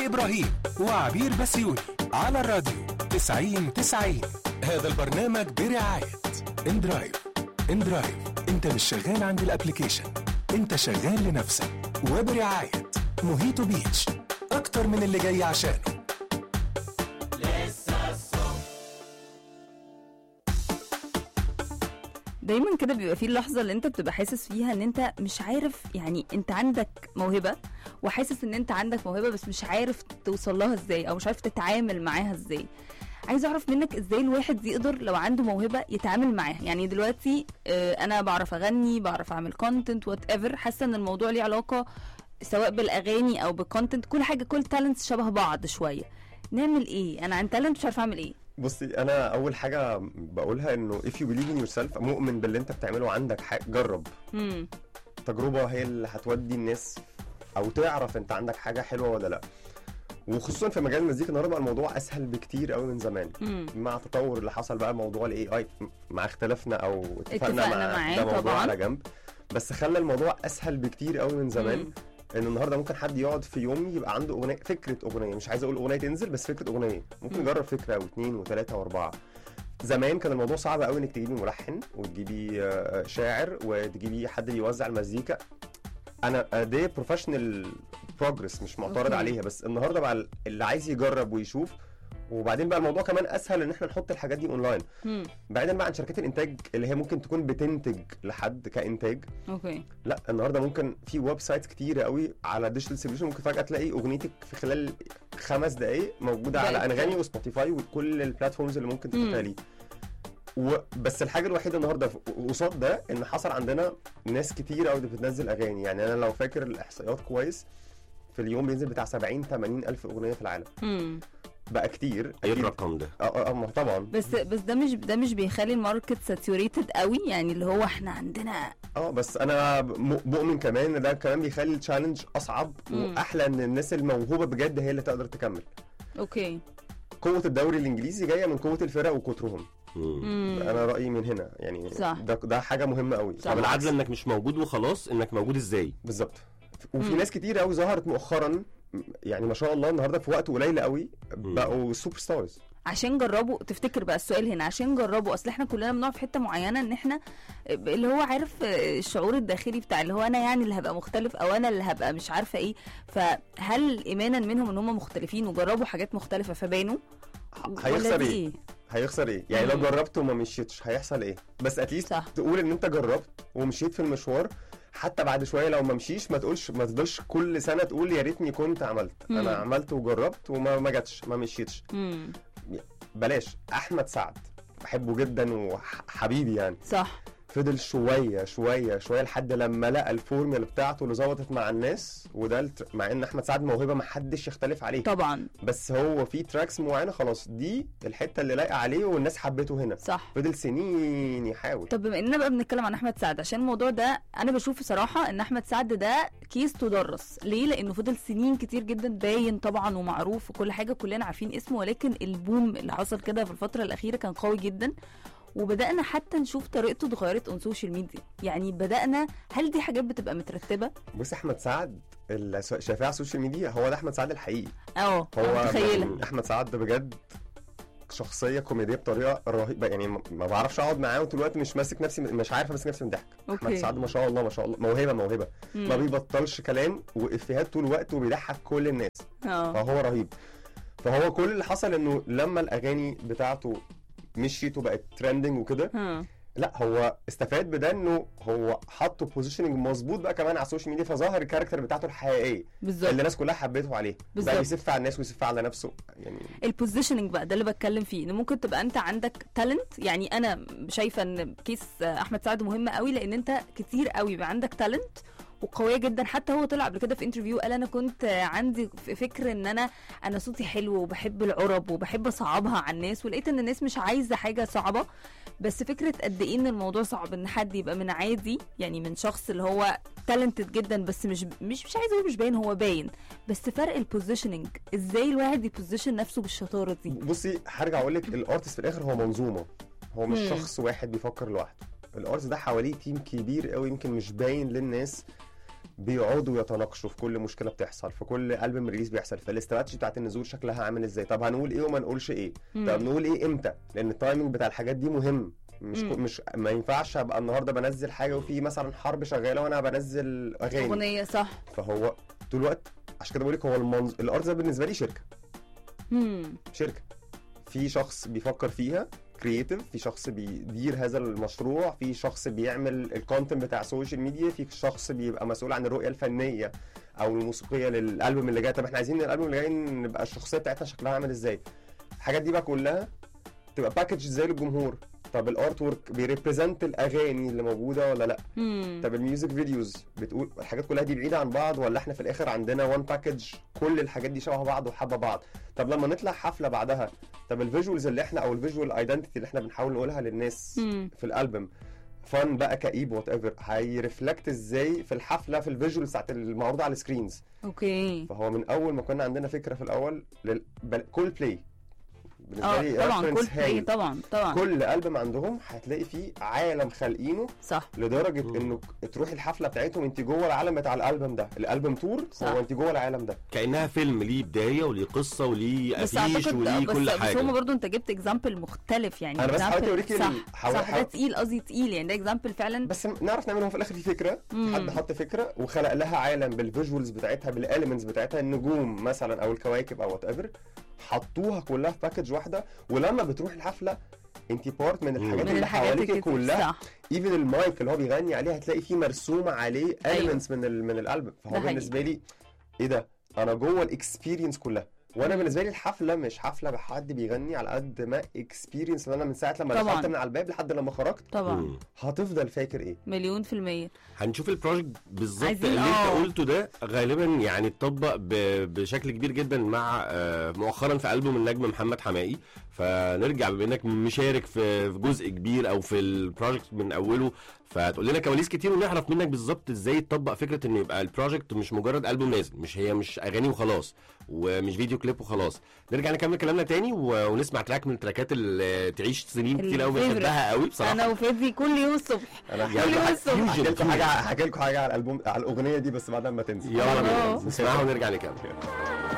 علي إبراهيم وعبير بسيوني على الراديو 90 90 هذا البرنامج برعاية اندرايف اندرايف انت مش شغال عند الابليكيشن انت شغال لنفسك وبرعاية موهيتو بيتش اكتر من اللي جاي عشانه دايما كده بيبقى فيه اللحظه اللي انت بتبقى حاسس فيها ان انت مش عارف يعني انت عندك موهبه وحاسس ان انت عندك موهبه بس مش عارف توصل لها ازاي او مش عارف تتعامل معاها ازاي عايز اعرف منك ازاي الواحد يقدر لو عنده موهبه يتعامل معاها يعني دلوقتي آه، انا بعرف اغني بعرف اعمل كونتنت وات ايفر حاسه ان الموضوع ليه علاقه سواء بالاغاني او بالكونتنت كل حاجه كل تالنتس شبه بعض شويه نعمل ايه انا عن تالنت مش عارفه اعمل ايه بصي انا اول حاجه بقولها انه if you believe in yourself مؤمن باللي انت بتعمله عندك حاجة جرب امم تجربه هي اللي هتودي الناس او تعرف انت عندك حاجه حلوه ولا لا وخصوصا في مجال المزيكا النهارده بقى الموضوع اسهل بكتير قوي من زمان امم مع التطور اللي حصل بقى موضوع الاي اي مع اختلافنا او اتفقنا اتفقنا مع معاه ده موضوع طبعاً. على جنب بس خلى الموضوع اسهل بكتير قوي من زمان مم. ان النهارده ممكن حد يقعد في يوم يبقى عنده اغنيه فكره اغنيه مش عايز اقول اغنيه تنزل بس فكره اغنيه ممكن مم. يجرب فكره واثنين وثلاثه واربعه زمان كان الموضوع صعب قوي انك تجيبي ملحن وتجيبي آه، شاعر وتجيبي حد يوزع المزيكا انا أنا دي بروفيشنال بروجرس مش معترض أوكي. عليها بس النهارده بقى اللي عايز يجرب ويشوف وبعدين بقى الموضوع كمان اسهل ان احنا نحط الحاجات دي اونلاين امم بعيدا بقى عن شركات الانتاج اللي هي ممكن تكون بتنتج لحد كانتاج اوكي لا النهارده ممكن في ويب سايتس كتيره قوي على ديجيتال سوليوشن ممكن فجاه تلاقي اغنيتك في خلال خمس دقائق موجوده على بقت- انغامي وسبوتيفاي وكل البلاتفورمز اللي ممكن مم. تتخيلي و... بس الحاجه الوحيده النهارده ف- قصاد ده ان حصل عندنا ناس كتير قوي بتنزل اغاني يعني انا لو فاكر الاحصائيات كويس في اليوم بينزل بتاع 70 80 الف اغنيه في العالم امم بقى كتير ايه أكيد. الرقم ده؟ اه اه آه، طبعا بس بس ده مش ده مش بيخلي الماركت ساتوريتد قوي يعني اللي هو احنا عندنا اه بس انا م- مؤمن كمان ان ده كمان بيخلي التشالنج اصعب مم. واحلى ان الناس الموهوبه بجد هي اللي تقدر تكمل اوكي قوه الدوري الانجليزي جايه من قوه الفرق وكترهم مم. مم. انا رايي من هنا يعني صح. ده ده حاجه مهمه قوي صح. طب العدل انك مش موجود وخلاص انك موجود ازاي؟ بالظبط وفي مم. ناس كتير قوي ظهرت مؤخرا يعني ما شاء الله النهارده في وقت قليل قوي بقوا سوبر ستارز عشان جربوا تفتكر بقى السؤال هنا عشان جربوا اصل احنا كلنا بنقع في حته معينه ان احنا اللي هو عارف الشعور الداخلي بتاع اللي هو انا يعني اللي هبقى مختلف او انا اللي هبقى مش عارفه ايه فهل ايمانا منهم ان هم مختلفين وجربوا حاجات مختلفه فبانوا ولا هيخسر دي ايه؟ هيخسر ايه؟ يعني لو مم. جربت وما مشيتش هيحصل ايه؟ بس اتليست صح تقول ان انت جربت ومشيت في المشوار حتى بعد شويه لو ما مشيش ما تقولش ما تفضلش كل سنه تقول يا ريتني كنت عملت مم. انا عملت وجربت وما ما جاتش ما مشيتش امم بلاش احمد سعد بحبه جدا وحبيبي يعني صح فضل شويه شويه شويه لحد لما لقى الفورمولا بتاعته اللي ظبطت مع الناس وده الت- مع ان احمد سعد موهبه ما حدش يختلف عليه طبعا بس هو في تراكس معينه خلاص دي الحته اللي لايقه عليه والناس حبته هنا صح فضل سنين يحاول طب بما اننا بقى بنتكلم عن احمد سعد عشان الموضوع ده انا بشوف بصراحه ان احمد سعد ده كيس تدرس ليه لانه فضل سنين كتير جدا باين طبعا ومعروف وكل حاجه كلنا عارفين اسمه ولكن البوم اللي حصل كده في الفتره الاخيره كان قوي جدا وبدانا حتى نشوف طريقته اتغيرت اون سوشيال ميديا يعني بدانا هل دي حاجات بتبقى مترتبه بص احمد سعد اللي شايفاه على السوشيال ميديا هو ده احمد سعد الحقيقي اه هو أنا متخيله يعني احمد سعد ده بجد شخصيه كوميديه بطريقه رهيبه يعني ما ما بعرفش اقعد معاه وطول الوقت مش ماسك نفسي مش عارف امسك نفسي من الضحك احمد اوكي سعد ما شاء الله ما شاء الله موهبه موهبه ما مم. بيبطلش كلام وافيهات طول الوقت وبيضحك كل الناس اه فهو رهيب فهو كل اللي حصل انه لما الاغاني بتاعته مشيت وبقت ترندنج وكده ها. لا هو استفاد بده انه هو حطه بوزيشننج مظبوط بقى كمان على السوشيال ميديا فظهر الكاركتر بتاعته الحقيقيه بالظبط اللي الناس كلها حبته عليه بالظبط. بقى يسف على الناس ويسف على نفسه يعني البوزيشننج بقى ده اللي بتكلم فيه ان ممكن تبقى انت عندك تالنت يعني انا شايفه ان كيس احمد سعد مهم قوي لان انت كتير قوي بيبقى عندك تالنت وقويه جدا حتى هو طلع قبل كده في انترفيو قال انا كنت عندي فكر ان انا انا صوتي حلو وبحب العرب وبحب اصعبها على الناس ولقيت ان الناس مش عايزه حاجه صعبه بس فكره قد ايه ان الموضوع صعب ان حد يبقى من عادي يعني من شخص اللي هو تالنتد جدا بس مش مش مش عايز اقول مش باين هو باين بس فرق البوزيشننج ازاي الواحد يبوزيشن نفسه بالشطاره دي بصي هرجع اقول لك الارتست في الاخر هو منظومه هو مش مم. شخص واحد بيفكر لوحده الارتست ده حواليه تيم كبير قوي يمكن مش باين للناس بيقعدوا يتناقشوا في كل مشكله بتحصل في كل البوم ريليز بيحصل في الاستراتيجي بتاعت النزول شكلها عامل ازاي طب هنقول ايه وما نقولش ايه مم. طب نقول ايه امتى لان التايمنج بتاع الحاجات دي مهم مش مم. مش ما ينفعش ابقى النهارده بنزل حاجه وفي مثلا حرب شغاله وانا بنزل اغاني اغنيه صح فهو طول الوقت عشان كده بقول لك هو المنظ... الارت ده بالنسبه لي شركه مم. شركه في شخص بيفكر فيها كرييتيف في شخص بيدير هذا المشروع في شخص بيعمل الكونتنت بتاع السوشيال ميديا في شخص بيبقى مسؤول عن الرؤيه الفنيه او الموسيقيه للالبوم اللي جاي طب احنا عايزين الالبوم اللي جاي نبقى الشخصيه بتاعتنا شكلها عامل ازاي الحاجات دي بقى كلها تبقى باكج ازاي للجمهور طب الارت ورك بيريبريزنت الاغاني اللي موجوده ولا لا مم. طب الميوزك فيديوز بتقول الحاجات كلها دي بعيده عن بعض ولا احنا في الاخر عندنا وان باكج كل الحاجات دي شبه بعض وحابه بعض طب لما نطلع حفله بعدها طب الفيجوالز اللي احنا او الفيجوال ايدنتيتي اللي احنا بنحاول نقولها للناس مم. في الالبوم فن بقى كئيب وات ايفر هيرفلكت ازاي في الحفله في الفيجوالز بتاعت المعروضه على السكرينز اوكي فهو من اول ما كنا عندنا فكره في الاول لل... بل... كل بلاي بالنسبه اه لي طبعا reference كل بلاي هايل. طبعا طبعا كل البوم عندهم هتلاقي فيه عالم خالقينه صح لدرجه مم. انه تروحي الحفله بتاعتهم انت جوه العالم بتاع الالبوم ده الالبوم تور صح. هو انت جوه العالم ده كانها فيلم ليه بدايه وليه قصه وليه بس افيش اعتقد وليه بس كل بس حاجه هما برضو انت جبت اكزامبل مختلف يعني أنا بس حاولت example- أوريكي ال- صح حاول- صح ده حاول- تقيل قصدي تقيل يعني ده اكزامبل فعلا بس نعرف نعمل هو في الاخر في فكره مم. حد حط فكره وخلق لها عالم بالفيجوالز بتاعتها بالاليمنتس بتاعتها النجوم مثلا او الكواكب او وات ايفر حطوها كلها في باكج واحده ولما بتروح الحفله انت بارت من الحاجات من اللي الحاجات حواليك اللي كلها صح ايفن المايك اللي هو بيغني عليه هتلاقي فيه مرسوم عليه أيوة. elements من ال من الالبوم ده فهو حقيقي. بالنسبه لي ايه ده انا جوه الاكسبيرينس كلها وانا مم. بالنسبه لي الحفله مش حفله بحد بيغني على قد ما اكسبيرينس انا من ساعه لما طبعاً. دخلت من على الباب لحد لما خرجت طبعا مم. هتفضل فاكر ايه مليون في المية هنشوف البروجكت بالظبط عايزين- اللي آه. انت قلته ده غالبا يعني اتطبق ب- بشكل كبير جدا مع آه، مؤخرا في البوم النجم محمد حمائي فنرجع بما انك مشارك في في جزء كبير او في البروجكت من اوله فتقول لنا كواليس كتير ونعرف منك بالظبط ازاي تطبق فكره انه يبقى البروجكت مش مجرد البوم نازل مش هي مش اغاني وخلاص ومش فيديو كليب وخلاص نرجع نكمل كلامنا تاني و- ونسمع تراك من التراكات اللي تعيش سنين كتير قوي الفيفوريت. بنحبها قوي بصراحه انا وفادي كل يوم الصبح انا كل يوم الصبح هحكي لكم fusion. حاجه هحكي لكم حاجه على الالبوم على الاغنيه دي بس بعد ما تنسي يلا بينا خلاص. نسمعها ونرجع نكمل